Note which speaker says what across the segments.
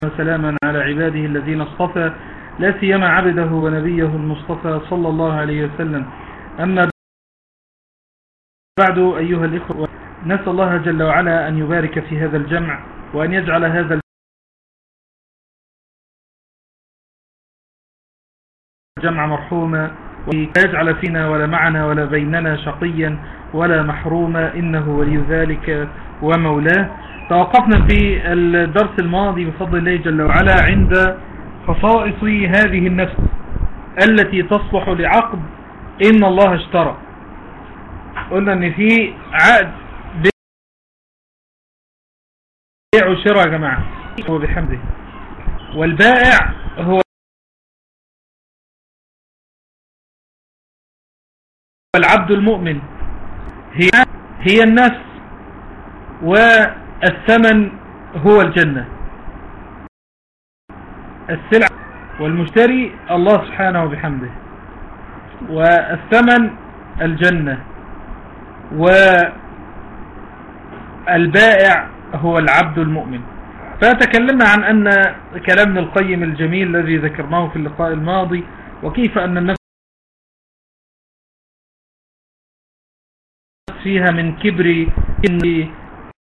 Speaker 1: وسلاما على عباده الذين اصطفى لا سيما عبده ونبيه المصطفى صلى الله عليه وسلم أما بعد أيها الإخوة نسأل الله جل وعلا أن يبارك في هذا الجمع وأن يجعل هذا الجمع مرحوما ويجعل فينا ولا معنا ولا بيننا شقيا ولا محروما إنه ولي ذلك ومولاه توقفنا في الدرس الماضي بفضل الله جل وعلا عند خصائص هذه النفس التي تصلح لعقد إن الله اشترى قلنا ان في عقد بيع وشراء يا جماعة هو بحمده والبائع هو العبد المؤمن هي هي النفس والثمن هو الجنة السلع والمشتري الله سبحانه وبحمده والثمن الجنة والبائع هو العبد المؤمن فتكلمنا عن أن كلامنا القيم الجميل الذي ذكرناه في اللقاء الماضي وكيف أن النفس فيها من كبر إن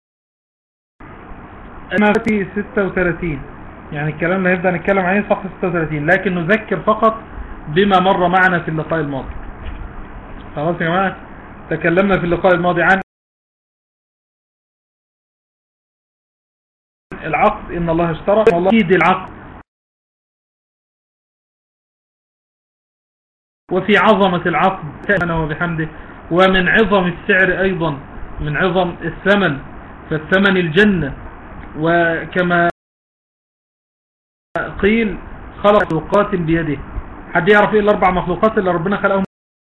Speaker 1: أنا في 36 يعني الكلام اللي هنبدأ نتكلم عليه صفحة 36 لكن نذكر فقط بما مر معنا في اللقاء الماضي خلاص يا جماعة تكلمنا في اللقاء الماضي عن العقد إن الله اشترى والله يد العقد وفي عظمة العقد سبحانه وبحمده ومن عظم السعر أيضا من عظم الثمن فالثمن الجنة وكما قيل خلق مخلوقات بيده حد يعرف ايه الاربع مخلوقات اللي ربنا خلقهم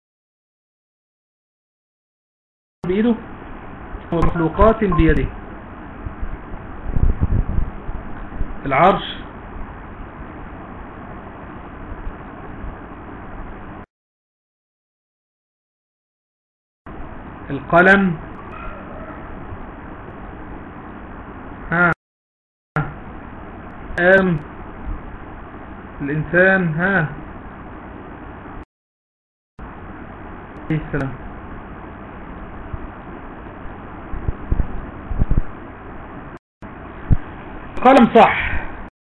Speaker 1: بإيده ومخلوقات بيده العرش القلم ها ام الانسان ها السلام قلم صح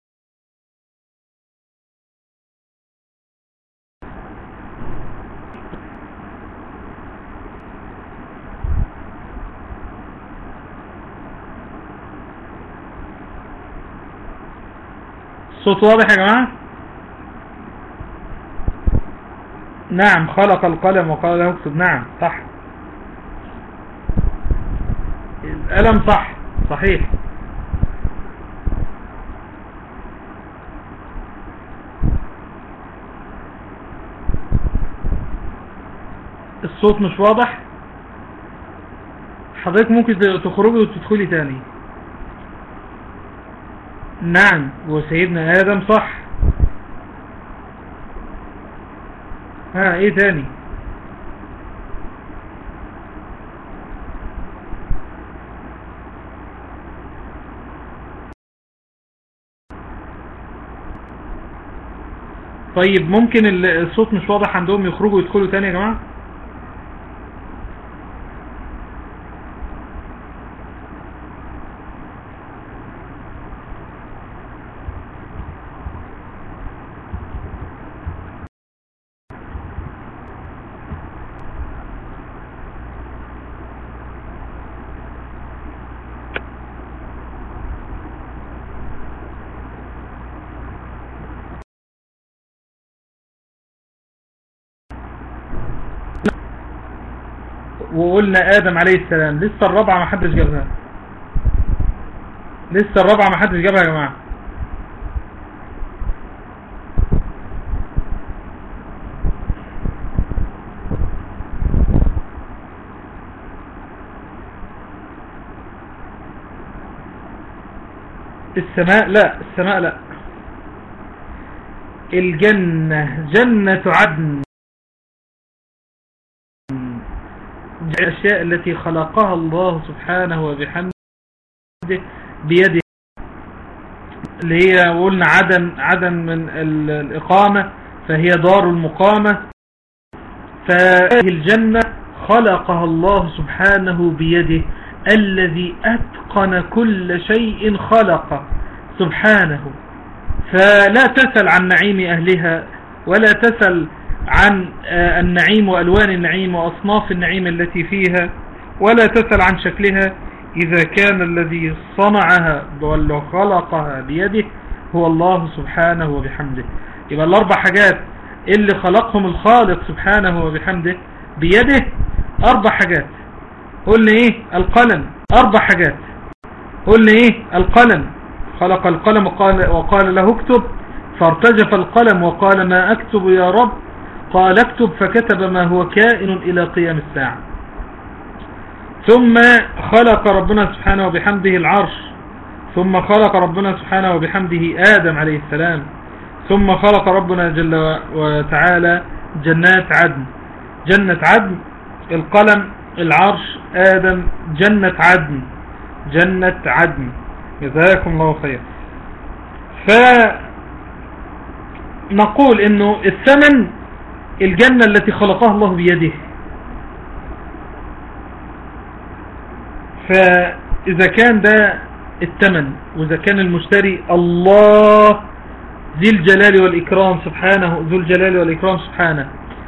Speaker 1: الصوت واضح يا جماعة نعم خلق القلم وقال له اكتب نعم صح القلم صح صحيح الصوت مش واضح حضرتك ممكن تخرجي وتدخلي تاني نعم وسيدنا آدم صح ها ايه تاني طيب ممكن الصوت مش واضح عندهم يخرجوا ويدخلوا تاني يا جماعة وقلنا آدم عليه السلام لسه الرابعة ما حدش جابها لسه الرابعة ما حدش جابها يا جماعة السماء لا السماء لا الجنة جنة عدن الأشياء التي خلقها الله سبحانه وبحمده بيده اللي هي قلنا عدن عدن من الإقامة فهي دار المقامة فهذه الجنة خلقها الله سبحانه بيده الذي أتقن كل شيء خلق سبحانه فلا تسل عن نعيم أهلها ولا تسل عن آه، النعيم وألوان النعيم وأصناف النعيم التي فيها ولا تسل عن شكلها إذا كان الذي صنعها وخلقها بيده هو الله سبحانه وبحمده يبقى الأربع حاجات اللي خلقهم الخالق سبحانه وبحمده بيده أربع حاجات قلنا إيه القلم أربع حاجات قلنا إيه القلم خلق القلم وقال, وقال له اكتب فارتجف القلم وقال ما أكتب يا رب قال اكتب فكتب ما هو كائن إلى قيام الساعة ثم خلق ربنا سبحانه وبحمده العرش ثم خلق ربنا سبحانه وبحمده آدم عليه السلام ثم خلق ربنا جل وتعالى جنات عدن جنة عدن القلم العرش آدم جنة عدن جنة عدن جزاكم الله خير فنقول انه الثمن الجنة التي خلقها الله بيده فإذا كان ده الثمن وإذا كان المشتري الله ذي الجلال والإكرام سبحانه ذو الجلال والإكرام سبحانه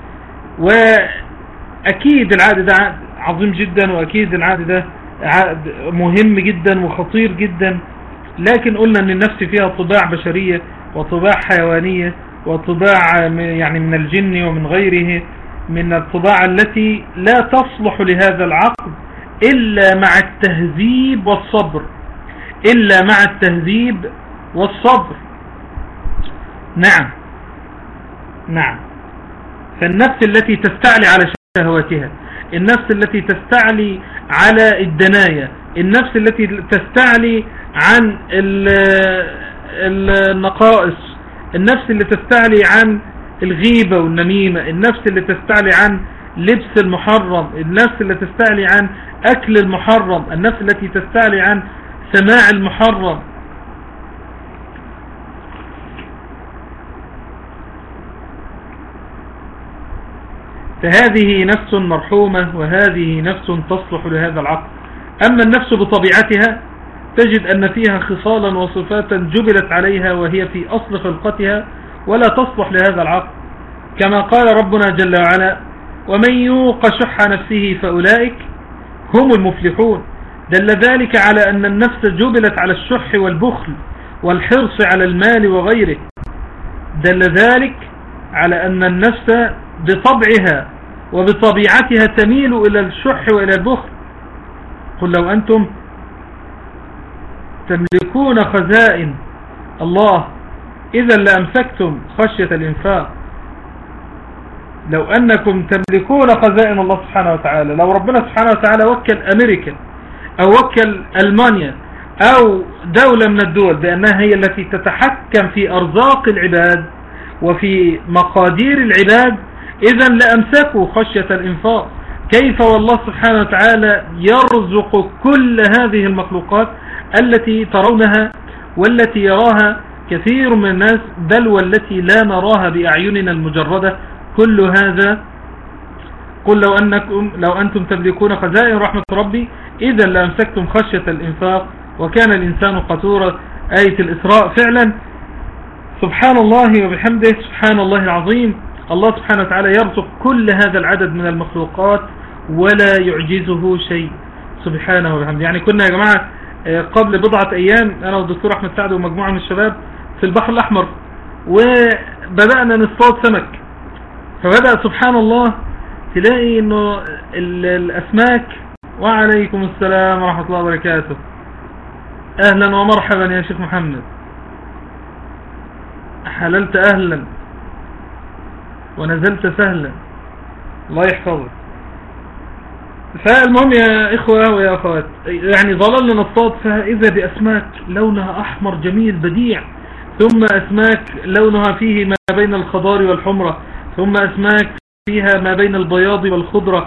Speaker 1: وأكيد العقد ده عظيم جدا وأكيد العقد ده عقد مهم جدا وخطير جدا لكن قلنا أن النفس فيها طباع بشرية وطباع حيوانية وطباع يعني من الجن ومن غيره من الطباع التي لا تصلح لهذا العقد إلا مع التهذيب والصبر إلا مع التهذيب والصبر نعم نعم فالنفس التي تستعلي على شهواتها النفس التي تستعلي على الدناية النفس التي تستعلي عن النقائص النفس اللي تستعلي عن الغيبة والنميمة النفس اللي تستعلي عن لبس المحرم النفس اللي تستعلي عن أكل المحرم النفس التي تستعلي عن سماع المحرم فهذه نفس مرحومة وهذه نفس تصلح لهذا العقل أما النفس بطبيعتها تجد أن فيها خصالا وصفات جبلت عليها وهي في أصل خلقتها ولا تصلح لهذا العقل كما قال ربنا جل وعلا ومن يوق شح نفسه فأولئك هم المفلحون دل ذلك على أن النفس جبلت على الشح والبخل والحرص على المال وغيره دل ذلك على أن النفس بطبعها وبطبيعتها تميل إلى الشح وإلى البخل قل لو أنتم تملكون خزائن الله إذا لأمسكتم خشية الإنفاق لو أنكم تملكون خزائن الله سبحانه وتعالى لو ربنا سبحانه وتعالى وكل أمريكا أو وكل ألمانيا أو دولة من الدول بأنها هي التي تتحكم في أرزاق العباد وفي مقادير العباد إذا لأمسكوا خشية الإنفاق كيف والله سبحانه وتعالى يرزق كل هذه المخلوقات التي ترونها والتي يراها كثير من الناس بل والتي لا نراها بأعيننا المجردة كل هذا قل لو أنكم لو أنتم تملكون خزائن رحمة ربي إذا لأمسكتم خشية الإنفاق وكان الإنسان قتورا آية الإسراء فعلا سبحان الله وبحمده سبحان الله العظيم الله سبحانه وتعالى يرزق كل هذا العدد من المخلوقات ولا يعجزه شيء سبحانه وبحمده يعني كنا يا جماعة آه، قبل بضعة أيام أنا والدكتور أحمد سعد ومجموعة من الشباب في البحر الأحمر وبدأنا نصطاد سمك فبدأ سبحان الله تلاقي انه الاسماك وعليكم السلام ورحمة الله وبركاته اهلا ومرحبا يا شيخ محمد حللت اهلا ونزلت سهلا الله يحفظك فالمهم يا إخوة ويا أخوات يعني ظللنا نصطاد فإذا بأسماك لونها أحمر جميل بديع ثم أسماك لونها فيه ما بين الخضار والحمرة ثم أسماك فيها ما بين البياض والخضرة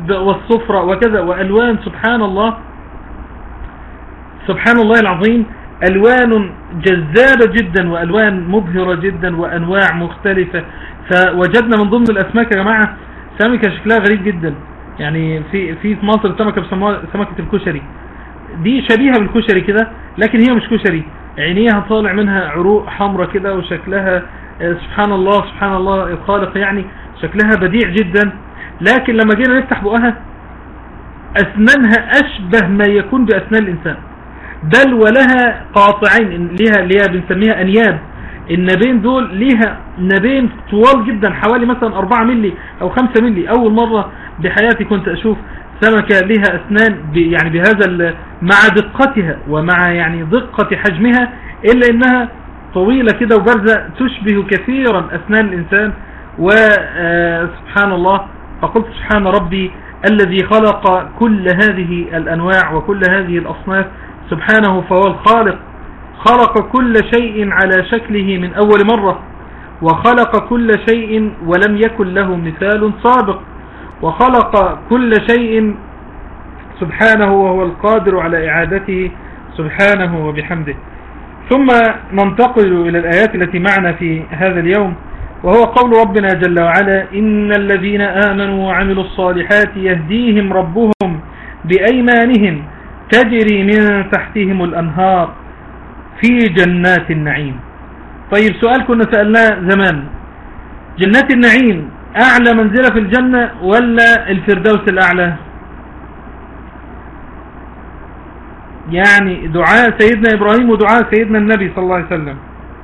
Speaker 1: والصفرة وكذا وألوان سبحان الله سبحان الله العظيم ألوان جذابة جدا وألوان مبهرة جدا وأنواع مختلفة فوجدنا من ضمن الأسماك يا جماعة سمكة شكلها غريب جدا يعني في في في مصر سمكة بسموها سمكة الكشري دي شبيهة بالكشري كده لكن هي مش كشري عينيها طالع منها عروق حمراء كده وشكلها آه، سبحان الله سبحان الله الخالق يعني شكلها بديع جدا لكن لما جينا نفتح بقها أسنانها أشبه ما يكون بأسنان الإنسان بل ولها قاطعين ليها اللي هي بنسميها أنياب النبين دول ليها نبين طوال جدا حوالي مثلا 4 ملي أو 5 ملي أول مرة بحياتي كنت أشوف سمكة لها أسنان يعني بهذا مع دقتها ومع يعني دقة حجمها إلا إنها طويلة كده وبرزة تشبه كثيرا أسنان الإنسان وسبحان الله فقلت سبحان ربي الذي خلق كل هذه الأنواع وكل هذه الأصناف سبحانه فهو الخالق خلق كل شيء على شكله من أول مرة وخلق كل شيء ولم يكن له مثال سابق وخلق كل شيء سبحانه وهو القادر على إعادته سبحانه وبحمده ثم ننتقل إلى الآيات التي معنا في هذا اليوم وهو قول ربنا جل وعلا إن الذين آمنوا وعملوا الصالحات يهديهم ربهم بأيمانهم تجري من تحتهم الأنهار في جنات النعيم طيب سؤال كنا سألناه زمان جنات النعيم أعلى منزلة في الجنة ولا الفردوس الأعلى يعني دعاء سيدنا إبراهيم ودعاء سيدنا النبي صلى الله عليه وسلم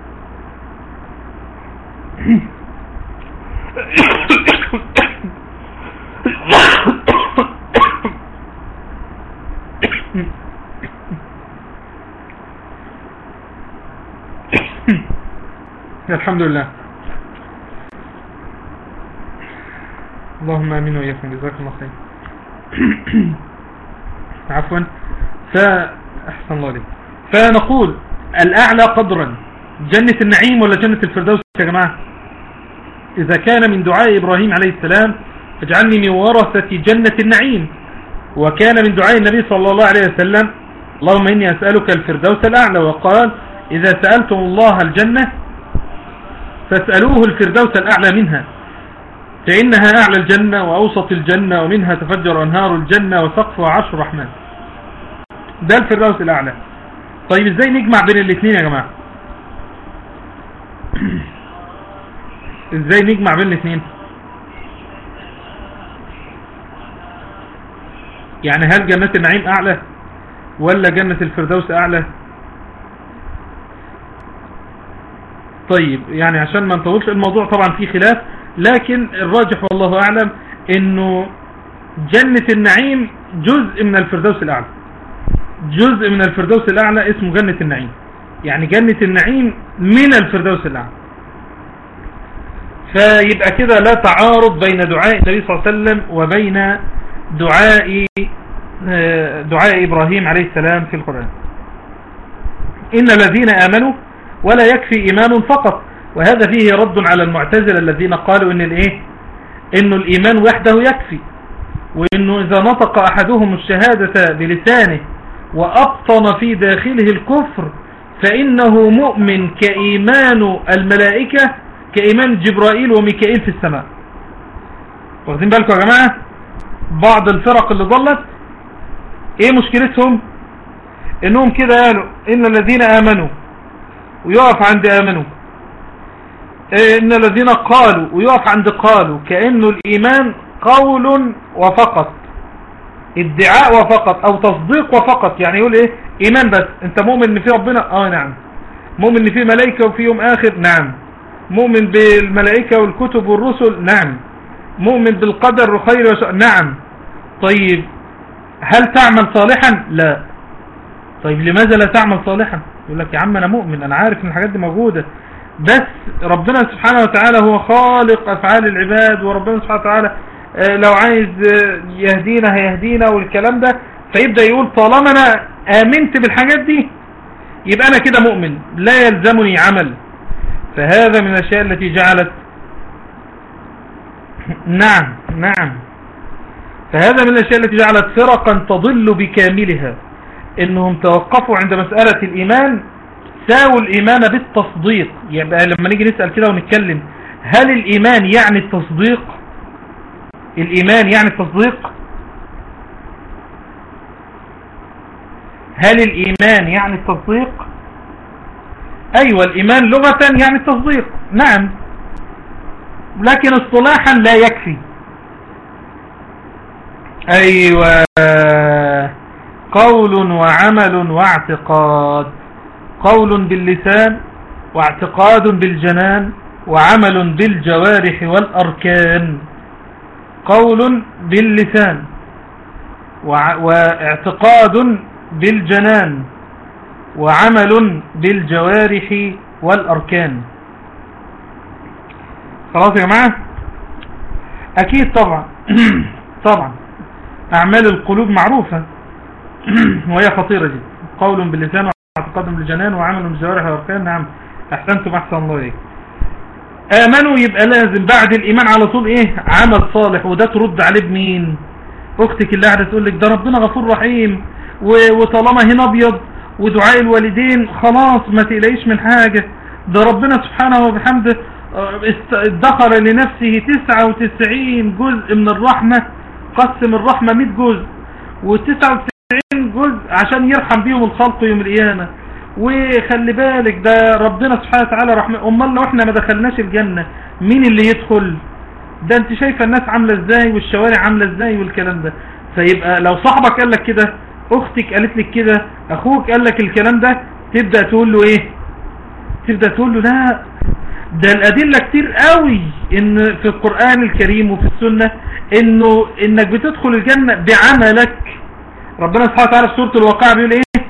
Speaker 1: الحمد لله اللهم امين وإياكم جزاك الله خير عفوا فأحسن الله عليك فنقول الأعلى قدرا جنة النعيم ولا جنة الفردوس يا جماعة إذا كان من دعاء إبراهيم عليه السلام اجعلني من ورثة جنة النعيم وكان من دعاء النبي صلى الله عليه وسلم اللهم إني أسألك الفردوس الأعلى وقال إذا سألتم الله الجنة فاسألوه الفردوس الأعلى منها فإنها أعلى الجنة وأوسط الجنة ومنها تفجر أنهار الجنة وسقفها عرش الرحمن ده الفردوس الأعلى طيب ازاي نجمع بين الاثنين يا جماعة ازاي نجمع بين الاثنين يعني هل جنة النعيم اعلى ولا جنة الفردوس اعلى طيب يعني عشان ما نطولش الموضوع طبعا فيه خلاف لكن الراجح والله اعلم انه جنة النعيم جزء من الفردوس الاعلى جزء من الفردوس الاعلى اسمه جنة النعيم يعني جنة النعيم من الفردوس الاعلى فيبقى كده لا تعارض بين دعاء النبي صلى الله عليه وسلم وبين دعاء دعاء إبراهيم عليه السلام في القرآن إن الذين آمنوا ولا يكفي إيمان فقط وهذا فيه رد على المعتزلة الذين قالوا إن الإيه إنه الإيمان وحده يكفي وإنه إذا نطق أحدهم الشهادة بلسانه وأبطن في داخله الكفر فإنه مؤمن كإيمان الملائكة كإيمان جبرائيل وميكائيل في السماء واخدين بالكم يا جماعة بعض الفرق اللي ضلت ايه مشكلتهم انهم كده قالوا ان الذين امنوا ويقف عند امنوا إيه ان الذين قالوا ويقف عند قالوا كأنه الايمان قول وفقط ادعاء وفقط او تصديق وفقط يعني يقول ايه ايمان بس انت مؤمن ان في ربنا اه نعم مؤمن ان في ملائكة وفي يوم اخر نعم مؤمن بالملائكة والكتب والرسل نعم مؤمن بالقدر خير وشر نعم طيب هل تعمل صالحا لا طيب لماذا لا تعمل صالحا يقول لك يا عم انا مؤمن انا عارف ان الحاجات دي موجودة بس ربنا سبحانه وتعالى هو خالق افعال العباد وربنا سبحانه وتعالى آه، لو عايز آه، يهدينا هيهدينا والكلام ده فيبدأ يقول طالما انا امنت بالحاجات دي يبقى انا كده مؤمن لا يلزمني عمل فهذا من الاشياء التي جعلت نعم نعم فهذا من الاشياء التي جعلت فرقا تضل بكاملها انهم توقفوا عند مسألة الايمان ساووا الايمان بالتصديق يبقى لما نيجي نسأل كده ونتكلم هل الايمان يعني التصديق الايمان يعني التصديق هل الايمان يعني التصديق ايوه الايمان لغة يعني التصديق نعم لكن اصطلاحا لا يكفي ايوه قول وعمل واعتقاد قول باللسان واعتقاد بالجنان وعمل بالجوارح والأركان قول باللسان واعتقاد بالجنان وعمل بالجوارح والأركان خلاص يا جماعة أكيد طبعا طبعا أعمال القلوب معروفة وهي خطيرة جدا قول باللسان واعتقاد بالجنان وعمل بالجوارح والأركان نعم أحسنتم أحسن الله إيه آمنوا يبقى لازم بعد الإيمان على طول إيه عمل صالح وده ترد عليه بمين أختك اللي قاعدة تقول لك ده ربنا غفور رحيم وطالما هنا أبيض ودعاء الوالدين خلاص ما تقلقيش من حاجة ده ربنا سبحانه وبحمده آه، ادخر لنفسه 99 جزء من الرحمة قسم الرحمة 100 جزء و99 جزء عشان يرحم بيهم الخلق يوم القيامة وخلي بالك ده ربنا سبحانه وتعالى رحمة امال لو احنا ما دخلناش الجنة مين اللي يدخل ده انت شايفة الناس عاملة ازاي والشوارع عاملة ازاي والكلام ده فيبقى لو صاحبك قال لك كده اختك قالت لك كده اخوك قال لك الكلام ده تبدأ تقول له ايه تبدأ تقول له لا ده الادلة كتير قوي ان في القرآن الكريم وفي السنة انه انك بتدخل الجنة بعملك ربنا سبحانه وتعالى في سورة الواقع بيقول ايه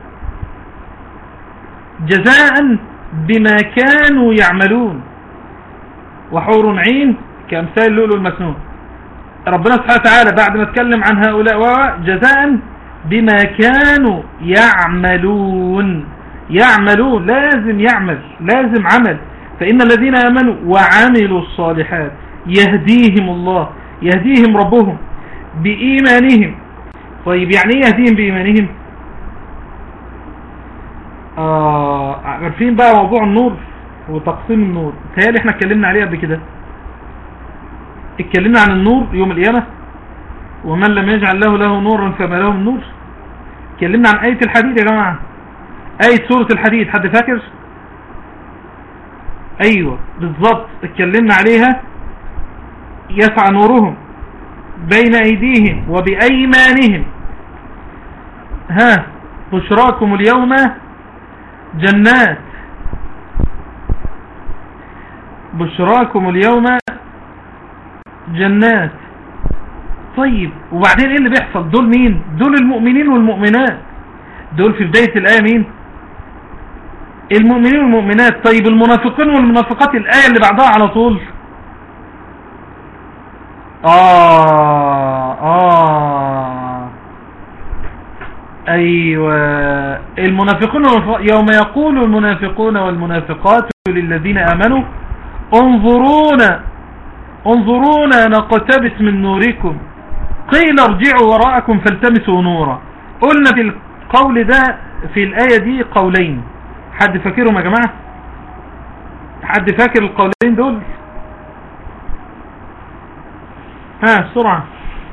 Speaker 1: جزاء بما كانوا يعملون وحور عين كأمثال اللؤلؤ المسنون ربنا سبحانه وتعالى بعد ما اتكلم عن هؤلاء جزاء بما كانوا يعملون يعملون لازم يعمل لازم عمل فإن الذين آمنوا وعملوا الصالحات يهديهم الله يهديهم ربهم بإيمانهم طيب يعني ايه يهديهم بإيمانهم آه عارفين بقى موضوع النور وتقسيم النور تهيالي احنا اتكلمنا عليه قبل كده اتكلمنا عن النور يوم القيامة ومن لم يجعل له له نورا فما له النور اتكلمنا عن آية الحديد يا جماعة آية سورة الحديد حد فاكر ايوه بالظبط اتكلمنا عليها يسعى نورهم بين ايديهم وبايمانهم ها بشراكم اليوم جنات بشراكم اليوم جنات طيب وبعدين ايه اللي بيحصل دول مين دول المؤمنين والمؤمنات دول في بداية الآية مين المؤمنين والمؤمنات طيب المنافقين والمنافقات الآية اللي بعدها على طول آه آه أيوة المنافقون يوم يقول المنافقون والمنافقات للذين آمنوا انظرونا انظرونا نقتبس من نوركم قيل ارجعوا وراءكم فالتمسوا نورا قلنا في القول ده في الآية دي قولين حد فاكرهم يا جماعة حد فاكر القولين دول ها بسرعة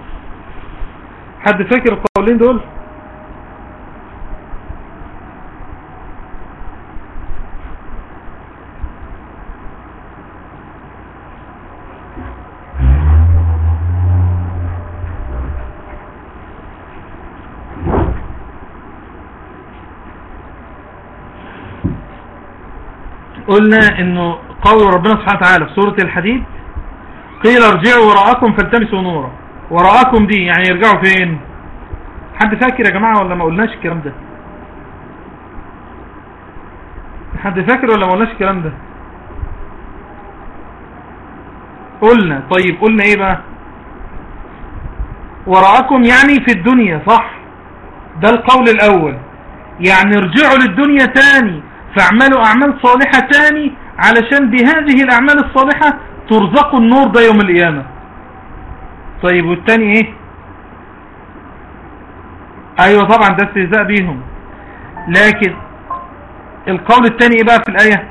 Speaker 1: حد فاكر القولين دول قلنا انه قول ربنا سبحانه وتعالى في سورة الحديد قيل ارجعوا وراءكم فالتمسوا نورا وراءكم دي يعني يرجعوا فين حد فاكر يا جماعة ولا ما قلناش الكلام ده حد فاكر ولا ما قلناش الكلام ده قلنا طيب قلنا ايه بقى وراءكم يعني في الدنيا صح ده القول الاول يعني ارجعوا للدنيا تاني فاعملوا اعمال صالحة تاني علشان بهذه الاعمال الصالحة ترزقوا النور ده يوم القيامة طيب والتاني ايه ايوه طبعا ده استهزاء بيهم لكن القول الثاني ايه بقى في الايه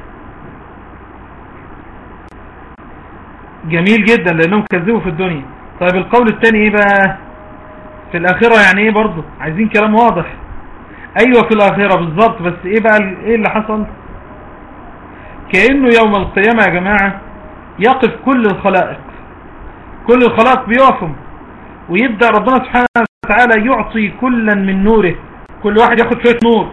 Speaker 1: جميل جدا لانهم كذبوا في الدنيا طيب القول الثاني ايه بقى في الاخرة يعني ايه برضو عايزين كلام واضح ايوه في الاخرة بالظبط بس ايه بقى ايه اللي حصل كأنه يوم القيامة يا جماعة يقف كل الخلائق كل الخلائق بيقفهم ويبدأ ربنا سبحانه وتعالى يعطي كلا من نوره كل واحد ياخد شوية نور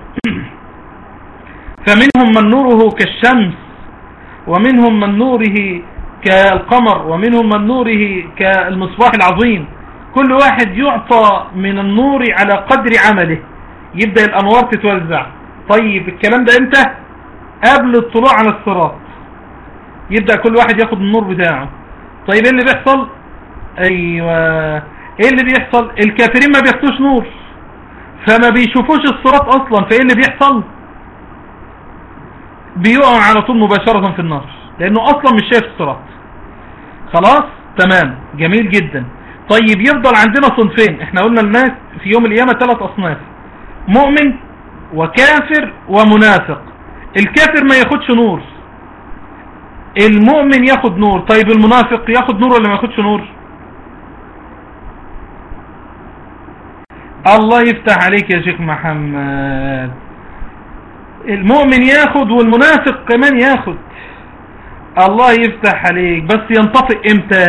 Speaker 1: فمنهم من نوره كالشمس ومنهم من نوره كالقمر ومنهم من نوره كالمصباح العظيم كل واحد يعطى من النور على قدر عمله يبدأ الأنوار تتوزع طيب الكلام ده امتى قبل الطلوع على الصراط يبدأ كل واحد ياخد النور بتاعه طيب ايه اللي بيحصل ايوه ايه اللي بيحصل الكافرين ما بياخدوش نور فما بيشوفوش الصراط اصلا فايه اللي بيحصل بيقعوا على طول مباشرة في النار لانه اصلا مش شايف الصراط خلاص تمام جميل جدا طيب يفضل عندنا صنفين احنا قلنا الناس في يوم القيامة ثلاث اصناف مؤمن وكافر ومنافق الكافر ما ياخدش نور المؤمن ياخد نور طيب المنافق ياخد نور ولا ما ياخدش نور الله يفتح عليك يا شيخ محمد المؤمن ياخد والمنافق كمان ياخد الله يفتح عليك بس ينطفئ امتى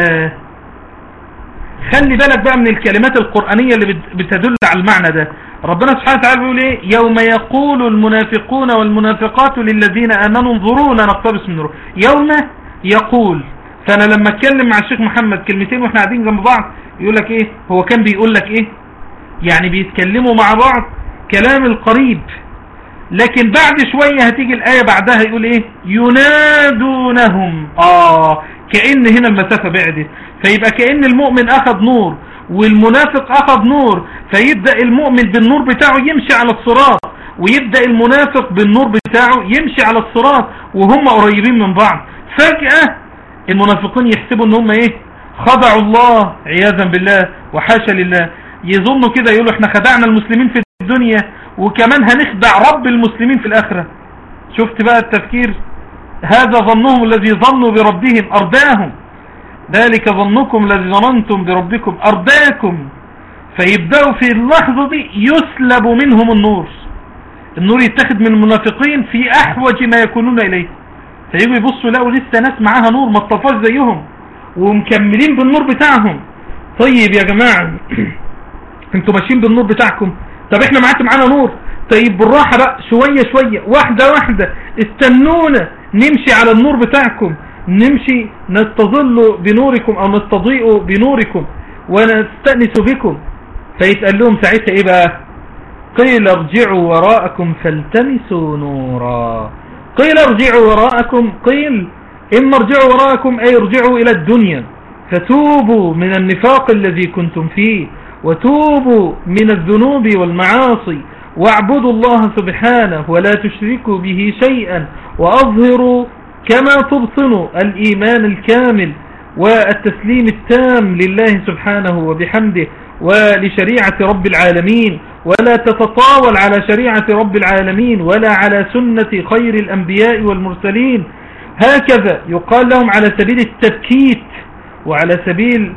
Speaker 1: خلي بالك بقى من الكلمات القرآنية اللي بتدل على المعنى ده ربنا سبحانه وتعالى بيقول ايه يوم يقول المنافقون والمنافقات للذين امنوا انظرونا نقتبس من نور يوم يقول فانا لما اتكلم مع الشيخ محمد كلمتين واحنا قاعدين جنب بعض يقول لك ايه هو كان بيقول لك ايه يعني بيتكلموا مع بعض كلام القريب لكن بعد شوية هتيجي الآية بعدها يقول ايه ينادونهم اه كأن هنا المسافة بعدت فيبقى كأن المؤمن اخذ نور والمنافق اخذ نور فيبدأ المؤمن بالنور بتاعه يمشي على الصراط ويبدأ المنافق بالنور بتاعه يمشي على الصراط وهم قريبين من بعض فجأة المنافقين يحسبوا ان هم ايه خدعوا الله عياذا بالله وحاشا لله يظنوا كده يقولوا احنا خدعنا المسلمين في الدنيا وكمان هنخدع رب المسلمين في الاخرة شفت بقى التفكير هذا ظنهم الذي ظنوا بربهم ارداهم ذلك ظنكم الذي ظننتم بربكم ارداكم فيبدأوا في اللحظة دي يسلب منهم النور النور يتخذ من المنافقين في احوج ما يكونون اليه فيجوا يبصوا يلاقوا لسه ناس معاها نور ما اتطفاش زيهم ومكملين بالنور بتاعهم طيب يا جماعة انتوا ماشيين بالنور بتاعكم طب احنا معاك معانا نور طيب بالراحة بقى شوية شوية واحدة واحدة استنونا نمشي على النور بتاعكم نمشي نستظل بنوركم او نستضيء بنوركم ونستأنس بكم فيتقال لهم ساعتها ايه بقى قيل ارجعوا وراءكم فالتمسوا نورا قيل ارجعوا وراءكم قيل اما ارجعوا وراءكم اي ارجعوا الى الدنيا فتوبوا من النفاق الذي كنتم فيه وتوبوا من الذنوب والمعاصي واعبدوا الله سبحانه ولا تشركوا به شيئا وأظهروا كما تبطنوا الإيمان الكامل والتسليم التام لله سبحانه وبحمده ولشريعة رب العالمين ولا تتطاول على شريعة رب العالمين ولا على سنة خير الأنبياء والمرسلين هكذا يقال لهم على سبيل التبكيت وعلى سبيل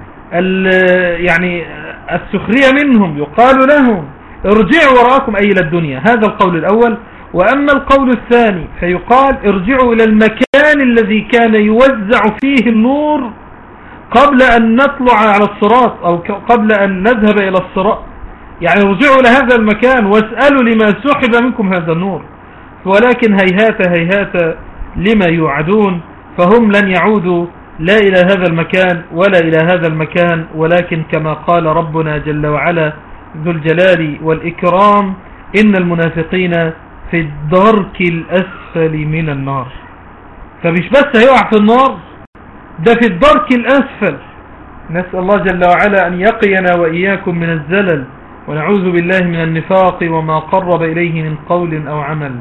Speaker 1: يعني السخرية منهم يقال لهم ارجعوا وراءكم أي إلى الدنيا هذا القول الأول وأما القول الثاني فيقال ارجعوا إلى المكان الذي كان يوزع فيه النور قبل أن نطلع على الصراط أو قبل أن نذهب إلى الصراط يعني ارجعوا إلى هذا المكان واسألوا لما سحب منكم هذا النور ولكن هيهات هيهات لما يوعدون فهم لن يعودوا لا إلى هذا المكان ولا إلى هذا المكان ولكن كما قال ربنا جل وعلا ذو الجلال والإكرام إن المنافقين في الدرك الأسفل من النار فمش بس هيقع في النار ده في الدرك الأسفل نسأل الله جل وعلا أن يقينا وإياكم من الزلل ونعوذ بالله من النفاق وما قرب إليه من قول أو عمل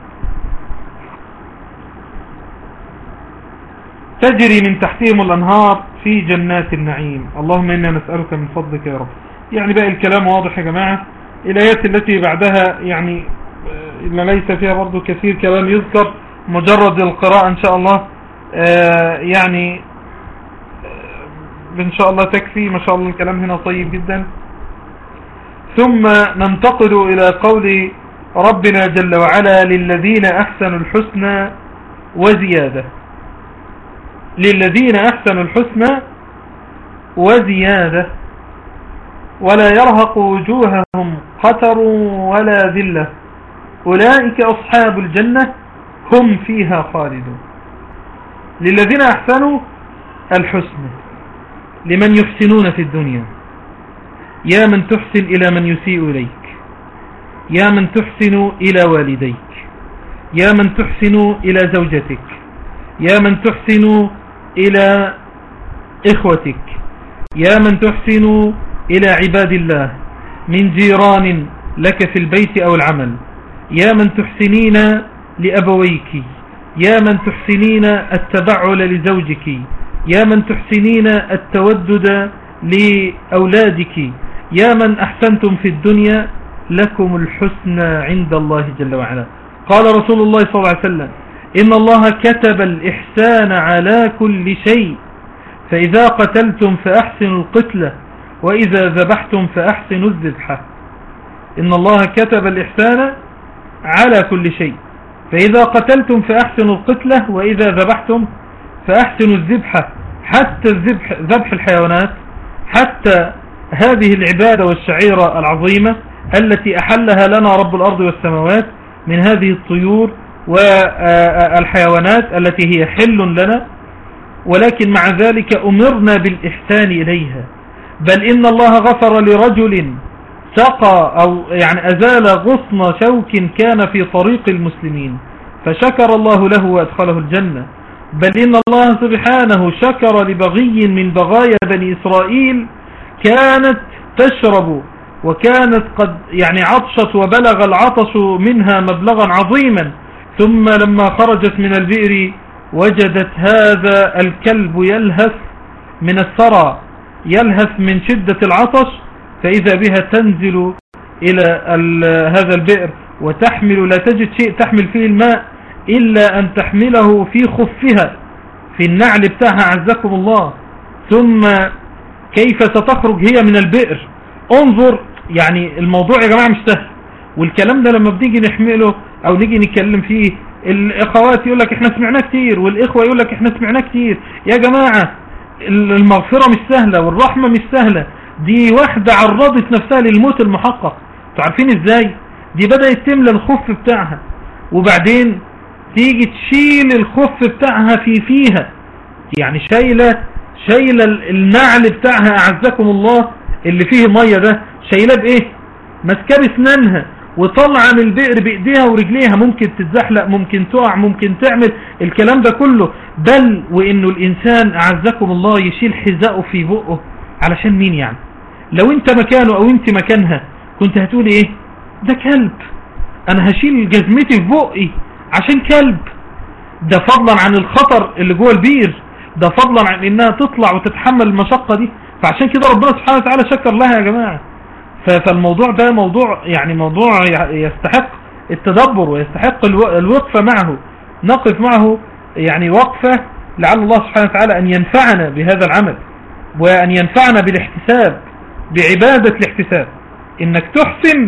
Speaker 1: تجري من تحتهم الأنهار في جنات النعيم اللهم إنا نسألك من فضلك يا رب يعني بقى الكلام واضح يا جماعة الآيات التي بعدها يعني ما ليس فيها برضو كثير كلام يذكر مجرد القراءة إن شاء الله يعني إن شاء الله تكفي ما شاء الله الكلام هنا طيب جدا ثم ننتقل إلى قول ربنا جل وعلا للذين أحسنوا الحسنى وزيادة للذين أحسنوا الحسنى وزيادة ولا يرهق وجوههم قتر ولا ذلة أولئك أصحاب الجنة هم فيها خالدون للذين أحسنوا الحسن لمن يحسنون في الدنيا يا من تحسن إلى من يسيء إليك يا من تحسن إلى والديك يا من تحسن إلى زوجتك يا من تحسن إلى إخوتك يا من تحسن إلى عباد الله من جيران لك في البيت أو العمل يا من تحسنين لأبويك يا من تحسنين التبعل لزوجك يا من تحسنين التودد لأولادك يا من أحسنتم في الدنيا لكم الحسنى عند الله جل وعلا قال رسول الله صلى الله عليه وسلم إن الله كتب الإحسان على كل شيء فإذا قتلتم فأحسنوا القتلة وإذا ذبحتم فأحسنوا الذبحة إن الله كتب الإحسان على كل شيء فإذا قتلتم فأحسنوا القتلة وإذا ذبحتم فأحسنوا الذبحة حتى الذبح ذبح الحيوانات حتى هذه العبادة والشعيرة العظيمة التي أحلها لنا رب الأرض والسماوات من هذه الطيور والحيوانات التي هي حل لنا ولكن مع ذلك أمرنا بالإحسان إليها بل إن الله غفر لرجل سقى أو يعني أزال غصن شوك كان في طريق المسلمين فشكر الله له وأدخله الجنة بل إن الله سبحانه شكر لبغي من بغايا بني إسرائيل كانت تشرب وكانت قد يعني عطشت وبلغ العطش منها مبلغا عظيما ثم لما خرجت من البئر وجدت هذا الكلب يلهث من الثرى يلهث من شدة العطش فإذا بها تنزل إلى هذا البئر وتحمل لا تجد شيء تحمل فيه الماء إلا أن تحمله في خفها في النعل بتاعها عزكم الله ثم كيف ستخرج هي من البئر انظر يعني الموضوع يا جماعة مش سهل والكلام ده لما بنيجي نحمله او نيجي نتكلم فيه الاخوات يقول لك احنا سمعناه كتير والاخوة يقول لك احنا سمعناه كتير يا جماعة المغفرة مش سهلة والرحمة مش سهلة دي واحدة عرضت نفسها للموت المحقق تعرفين ازاي دي بدأت تملى الخف بتاعها وبعدين تيجي تشيل الخف بتاعها في فيها يعني شايلة شايلة النعل بتاعها اعزكم الله اللي فيه مية ده شايلاه بايه ماسكاه بسنانها وطلع من البئر بايديها ورجليها ممكن تتزحلق ممكن تقع ممكن تعمل الكلام ده كله بل وانه الانسان اعزكم الله يشيل حذاءه في بقه علشان مين يعني لو انت مكانه او انت مكانها كنت هتقول ايه ده كلب انا هشيل جزمتي في بقي عشان كلب ده فضلا عن الخطر اللي جوه البير ده فضلا عن انها تطلع وتتحمل المشقة دي فعشان كده ربنا سبحانه وتعالى شكر لها يا جماعة فالموضوع ده موضوع يعني موضوع يستحق التدبر ويستحق الوقفة معه نقف معه يعني وقفة لعل الله سبحانه وتعالى أن ينفعنا بهذا العمل وأن ينفعنا بالاحتساب بعبادة الاحتساب إنك تحسن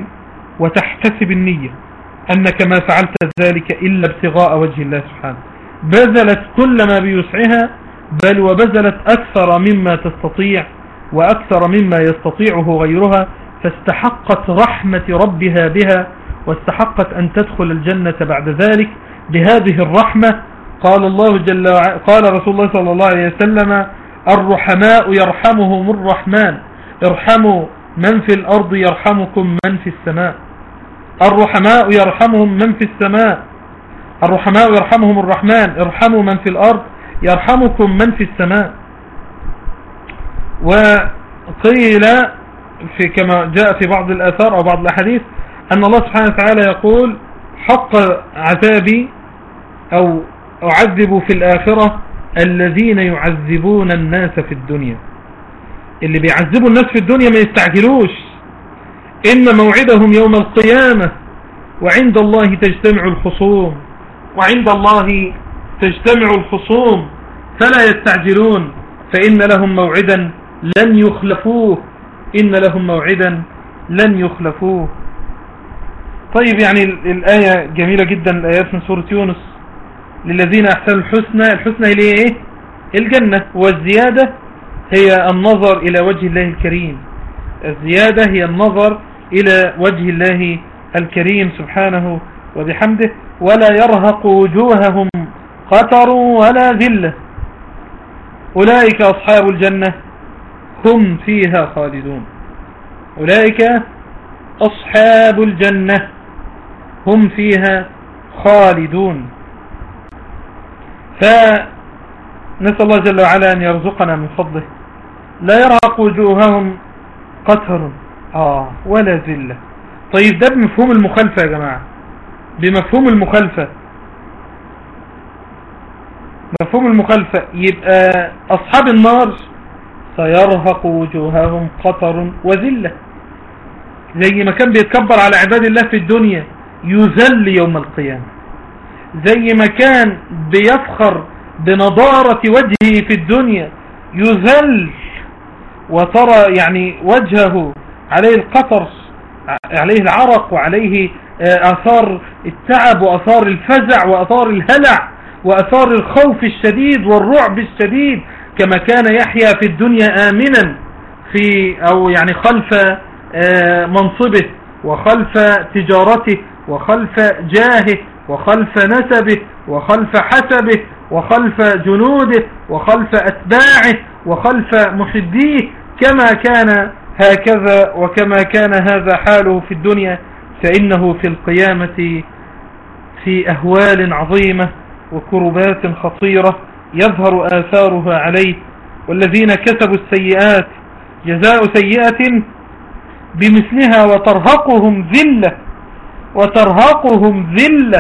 Speaker 1: وتحتسب النية أنك ما فعلت ذلك إلا ابتغاء وجه الله سبحانه بذلت كل ما بيسعها بل وبذلت أكثر مما تستطيع وأكثر مما يستطيعه غيرها فاستحقت رحمة ربها بها واستحقت أن تدخل الجنة بعد ذلك بهذه الرحمة قال الله جل وعلا قال رسول الله صلى الله عليه وسلم الرحماء يرحمهم الرحمن ارحموا من في الأرض يرحمكم من في السماء الرحماء يرحمهم من في السماء الرحماء يرحمهم الرحمن ارحموا من في الأرض يرحمكم من في السماء وقيل في كما جاء في بعض الآثار أو بعض الأحاديث أن الله سبحانه وتعالى يقول حق عذابي أو أعذب في الآخرة الذين يعذبون الناس في الدنيا اللي بيعذبوا الناس في الدنيا ما يستعجلوش إن موعدهم يوم القيامة وعند الله تجتمع الخصوم وعند الله تجتمع الخصوم فلا يستعجلون فإن لهم موعدا لن يخلفوه إن لهم موعدا لن يخلفوه طيب يعني الآية جميلة جدا الآيات من سورة يونس للذين أحسنوا الحسنى الحسنى هي إيه الجنة والزيادة هي النظر إلى وجه الله الكريم الزيادة هي النظر إلى وجه الله الكريم سبحانه وبحمده ولا يرهق وجوههم قتر ولا ذلة أولئك أصحاب الجنة هم فيها خالدون أولئك أصحاب الجنة هم فيها خالدون فنسأل الله جل وعلا أن يرزقنا من فضله لا يرهق وجوههم قتر آه ولا ذلة طيب ده بمفهوم المخالفة يا جماعة بمفهوم المخالفة مفهوم المخالفة يبقى أصحاب النار سيرهق وجوههم قطر وذلة زي ما كان بيتكبر على عباد الله في الدنيا يذل يوم القيامة زي ما كان بيفخر بنضارة وجهه في الدنيا يذل وترى يعني وجهه عليه القطر عليه العرق وعليه آه، اثار التعب واثار الفزع واثار الهلع واثار الخوف الشديد والرعب الشديد كما كان يحيا في الدنيا امنا في او يعني خلف آه، منصبه وخلف تجارته وخلف جاهه وخلف نسبه وخلف حسبه وخلف جنوده وخلف أتباعه وخلف محبيه كما كان هكذا وكما كان هذا حاله في الدنيا فإنه في القيامة في أهوال عظيمة وكربات خطيرة يظهر آثارها عليه والذين كسبوا السيئات جزاء سيئة بمثلها وترهقهم ذلة وترهقهم ذلة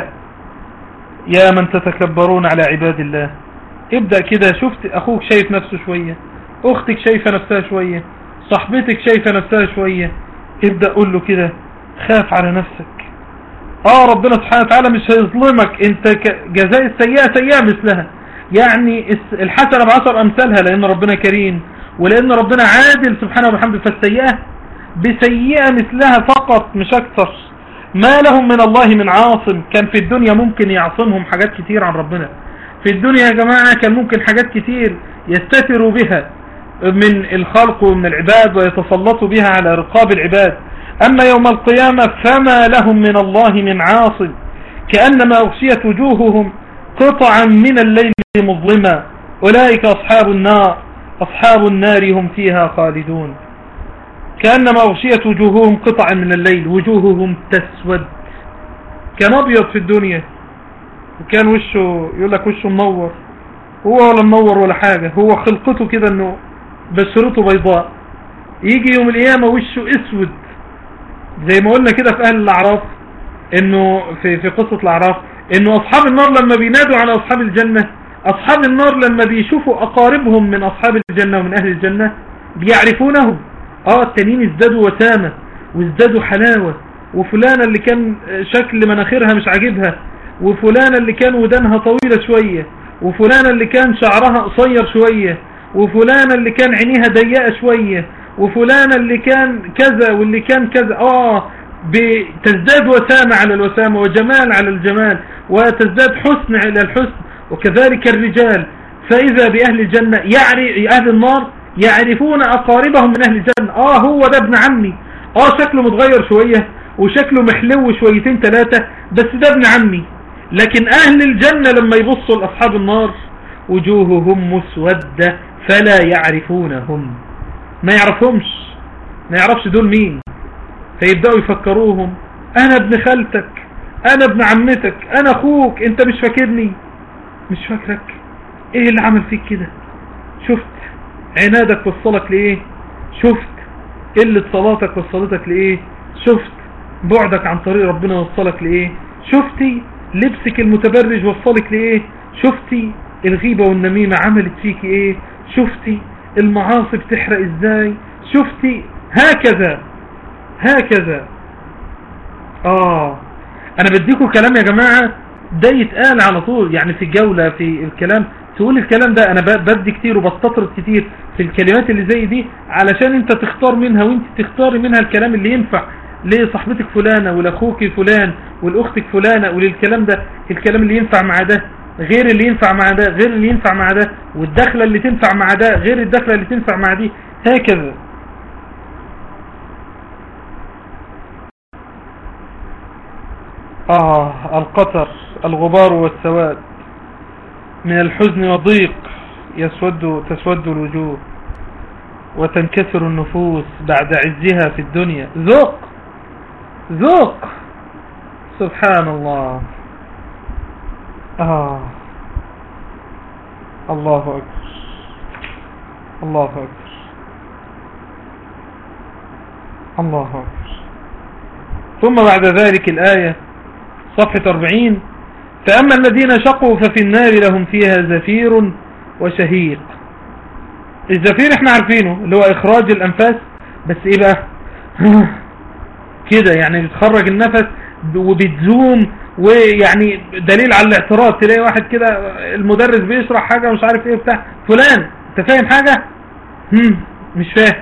Speaker 1: يا من تتكبرون على عباد الله ابدأ كده شفت اخوك شايف نفسه شوية اختك شايفة نفسها شوية صاحبتك شايفة نفسها شوية ابدأ قول له كده خاف على نفسك اه ربنا سبحانه وتعالى مش هيظلمك انت جزاء السيئة سيئة مثلها يعني الحسنة بعشر امثالها لان ربنا كريم ولان ربنا عادل سبحانه وبحمده فالسيئة بسيئة مثلها فقط مش اكثر ما لهم من الله من عاصم كان في الدنيا ممكن يعصمهم حاجات كتير عن ربنا في الدنيا يا جماعة كان ممكن حاجات كتير يستتروا بها من الخلق ومن العباد ويتسلطوا بها على رقاب العباد أما يوم القيامة فما لهم من الله من عاصم كأنما أغشيت وجوههم قطعا من الليل مظلما أولئك أصحاب النار أصحاب النار هم فيها خالدون كأنما أغشيت وجوههم قطعا من الليل وجوههم تسود كان أبيض في الدنيا وكان وشه يقول لك وشه منور هو ولا منور ولا حاجة هو خلقته كده انه بشرته بيضاء يجي يوم القيامة وشه اسود زي ما قلنا كده في اهل الاعراف انه في, في قصة الاعراف انه اصحاب النار لما بينادوا على اصحاب الجنة اصحاب النار لما بيشوفوا اقاربهم من اصحاب الجنة ومن اهل الجنة بيعرفونهم اه التانيين ازدادوا وسامة وازدادوا حلاوة وفلانة اللي كان شكل مناخيرها مش عاجبها وفلانة اللي كان ودانها طويلة شوية وفلانة اللي كان شعرها قصير شوية وفلانة اللي كان عينيها ضيقة شوية وفلانة اللي كان كذا واللي كان كذا اه بتزداد وسامة على الوسامة وجمال على الجمال وتزداد حسن على الحسن وكذلك الرجال فإذا بأهل الجنة يعني أهل النار يعرفون أقاربهم من أهل الجنة آه هو ده ابن عمي آه شكله متغير شوية وشكله محلو شويتين ثلاثة بس ده ابن عمي لكن أهل الجنة لما يبصوا لأصحاب النار وجوههم مسودة فلا يعرفونهم ما يعرفهمش ما يعرفش دول مين فيبدأوا يفكروهم أنا ابن خالتك أنا ابن عمتك أنا أخوك أنت مش فاكرني مش فاكرك إيه اللي عمل فيك كده شفت عنادك وصلك لإيه شفت قلة صلاتك وصلتك لإيه شفت بعدك عن طريق ربنا وصلك لإيه شفتي لبسك المتبرج وصلك لإيه شفتي الغيبة والنميمة عملت فيك إيه شفتي المعاصي بتحرق إزاي شفتي هكذا هكذا اه انا بديكم كلام يا جماعة ده يتقال على طول يعني في الجولة في الكلام تقول الكلام ده انا بدي كتير وبستطرد كتير في الكلمات اللي زي دي علشان انت تختار منها وانت تختاري منها الكلام اللي ينفع لصاحبتك فلانة ولاخوك فلان والاختك فلانة وللكلام ده الكلام اللي ينفع مع ده غير اللي ينفع مع ده غير اللي ينفع مع ده والدخلة اللي تنفع مع ده غير الدخلة اللي تنفع مع دي هكذا آه القطر الغبار والسواد من الحزن وضيق يسود تسود الوجوه وتنكسر النفوس بعد عزها في الدنيا ذوق ذوق سبحان الله آه الله أكبر الله أكبر الله أكبر ثم بعد ذلك الآية صفحة 40 فأما الذين شقوا ففي النار لهم فيها زفير وشهيق الزفير احنا عارفينه اللي هو اخراج الانفاس بس ايه بقى كده يعني بتخرج النفس وبتزوم ويعني دليل على الاعتراض تلاقي واحد كده المدرس بيشرح حاجة مش عارف ايه بتاع فلان انت فاهم حاجة هم مش فاهم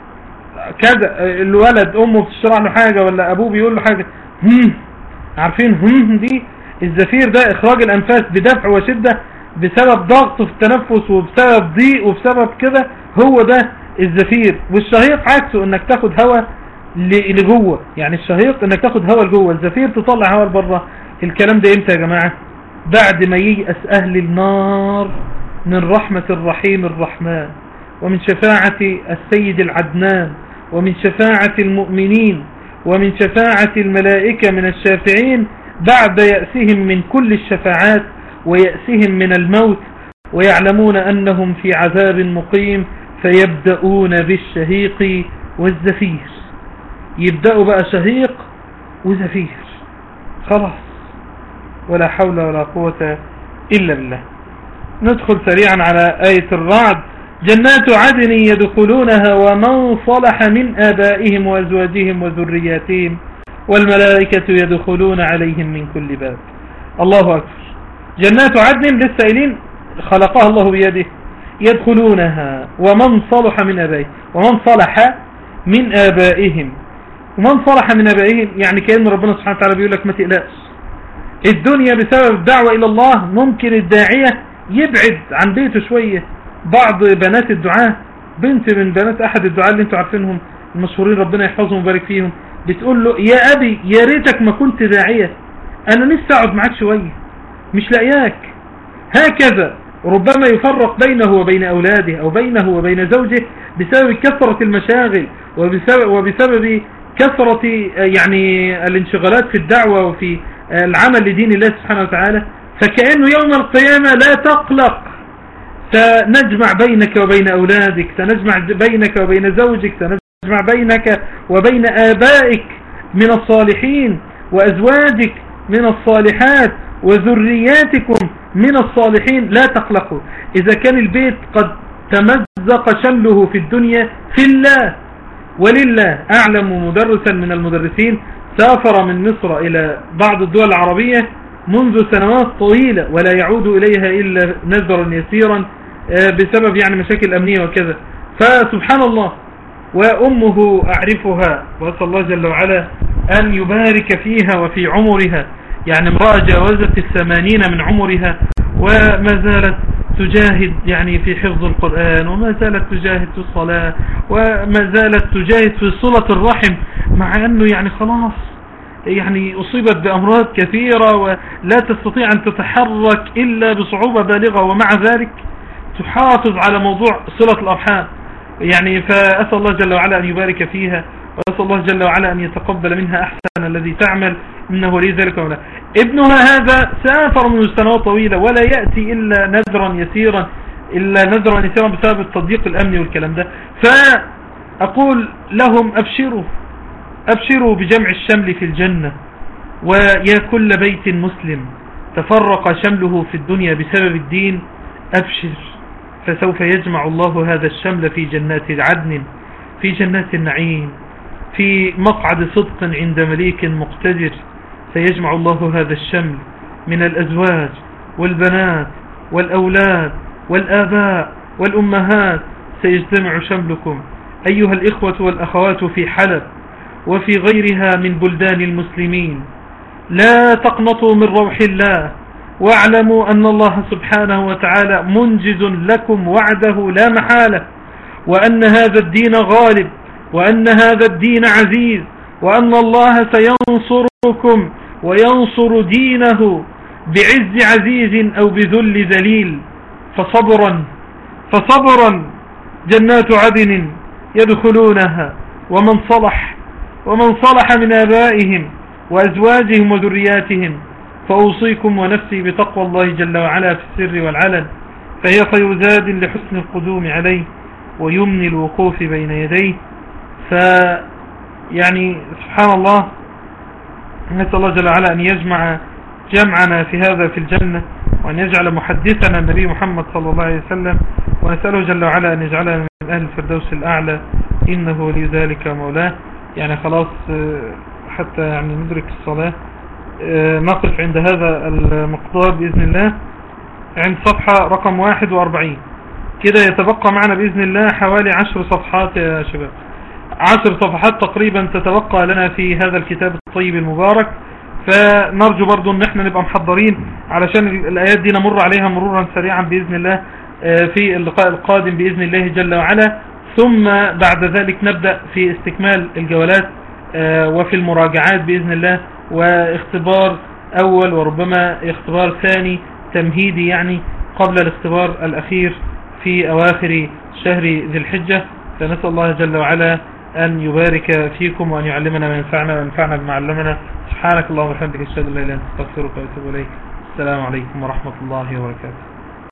Speaker 1: كذا الولد امه بتشرح له حاجة ولا ابوه بيقول له حاجة هم عارفين هم دي الزفير ده اخراج الانفاس بدفع وشدة بسبب ضغط في التنفس وبسبب ضيق وبسبب كده هو ده الزفير والشهيق عكسه انك تاخد هواء لجوه يعني الشهيق انك تاخد هواء لجوه الزفير تطلع هواء لبره الكلام ده امتى يا جماعة بعد ما ييأس اهل النار من رحمة الرحيم الرحمن ومن شفاعة السيد العدنان ومن شفاعة المؤمنين ومن شفاعة الملائكة من الشافعين بعد يأسهم من كل الشفاعات ويأسهم من الموت ويعلمون أنهم في عذاب مقيم فيبدأون بالشهيق والزفير يبدأوا بقى شهيق وزفير خلاص ولا حول ولا قوة إلا بالله ندخل سريعا على آية الرعد جنات عدن يدخلونها ومن صلح من آبائهم وأزواجهم وذرياتهم والملائكة يدخلون عليهم من كل باب الله أكبر جنات عدن للسائلين خلقها الله بيده يدخلونها ومن صلح من آبائهم ومن صلح من آبائهم ومن صلح من آبائهم يعني كأن ربنا سبحانه وتعالى بيقول لك ما تقلقش الدنيا بسبب الدعوة إلى الله ممكن الداعية يبعد عن بيته شوية بعض بنات الدعاء بنت من بنات أحد الدعاء اللي انتوا عارفينهم المشهورين ربنا يحفظهم ويبارك فيهم بتقول له يا أبي يا ريتك ما كنت داعية أنا نفسي أقعد معاك شوية مش لاقياك هكذا ربما يفرق بينه وبين أولاده أو بينه وبين زوجه بسبب كثرة المشاغل وبسبب, وبسبب كثرة يعني الانشغالات في الدعوة وفي العمل لدين الله سبحانه وتعالى فكأنه يوم القيامة لا تقلق سنجمع بينك وبين أولادك سنجمع بينك وبين زوجك سنجمع بينك وبين آبائك من الصالحين وأزواجك من الصالحات وذرياتكم من الصالحين لا تقلقوا إذا كان البيت قد تمزق شمله في الدنيا في الله ولله أعلم مدرسا من المدرسين سافر من مصر إلى بعض الدول العربية منذ سنوات طويلة ولا يعود إليها إلا نذرا يسيرا آه، بسبب يعني مشاكل أمنية وكذا فسبحان الله وأمه أعرفها وأسأل الله جل وعلا أن يبارك فيها وفي عمرها يعني امرأة جاوزت الثمانين من عمرها وما زالت تجاهد يعني في حفظ القرآن وما زالت تجاهد في الصلاة وما زالت تجاهد في صلة الرحم مع أنه يعني خلاص يعني أصيبت بأمراض كثيرة ولا تستطيع أن تتحرك إلا بصعوبة بالغة ومع ذلك تحافظ على موضوع صلة الأرحام يعني فأسأل الله جل وعلا أن يبارك فيها وأسأل الله جل وعلا أن يتقبل منها أحسن الذي تعمل إنه ولي ذلك ولا ابنها هذا سافر من سنوات طويلة ولا يأتي إلا نذرا يسيرا إلا نذرا يسيرا بسبب التضييق الأمني والكلام ده فأقول لهم أبشروا أبشروا بجمع الشمل في الجنة ويا كل بيت مسلم تفرق شمله في الدنيا بسبب الدين أبشر فسوف يجمع الله هذا الشمل في جنات عدن في جنات النعيم في مقعد صدق عند مليك مقتدر سيجمع الله هذا الشمل من الأزواج والبنات والأولاد والآباء والأمهات سيجتمع شملكم أيها الإخوة والأخوات في حلب وفي غيرها من بلدان المسلمين لا تقنطوا من روح الله واعلموا أن الله سبحانه وتعالى منجز لكم وعده لا محالة وأن هذا الدين غالب وأن هذا الدين عزيز وأن الله سينصركم وينصر دينه بعز عزيز أو بذل ذليل فصبرا فصبرا جنات عدن يدخلونها ومن صلح ومن صلح من آبائهم وأزواجهم وذرياتهم فأوصيكم ونفسي بتقوى الله جل وعلا في السر والعلن فهي خير زاد لحسن القدوم عليه ويمن الوقوف بين يديه فيعني سبحان الله نسأل الله جل وعلا أن يجمع جمعنا في هذا في الجنة وأن يجعل محدثنا النبي محمد صلى الله عليه وسلم ونسأله جل وعلا أن يجعلنا من أهل الفردوس الأعلى إنه ولي ذلك مولاه يعني خلاص حتى يعني ندرك الصلاة نقف عند هذا المقدار بإذن الله عند صفحة رقم 41 كده يتبقى معنا بإذن الله حوالي عشر صفحات يا شباب عشر صفحات تقريبا تتبقى لنا في هذا الكتاب الطيب المبارك فنرجو برضو ان احنا نبقى محضرين علشان الايات دي نمر عليها مرورا سريعا باذن الله في اللقاء القادم باذن الله جل وعلا ثم بعد ذلك نبدأ في استكمال الجولات وفي المراجعات باذن الله واختبار اول وربما اختبار ثاني تمهيدي يعني قبل الاختبار الاخير في اواخر شهر ذي الحجة فنسأل الله جل وعلا أن يبارك فيكم وأن يعلمنا ما ينفعنا وينفعنا بما علمنا سبحانك اللهم وبحمدك اشهد ان لا اله الا انت استغفرك واتوب اليك السلام عليكم ورحمة الله وبركاته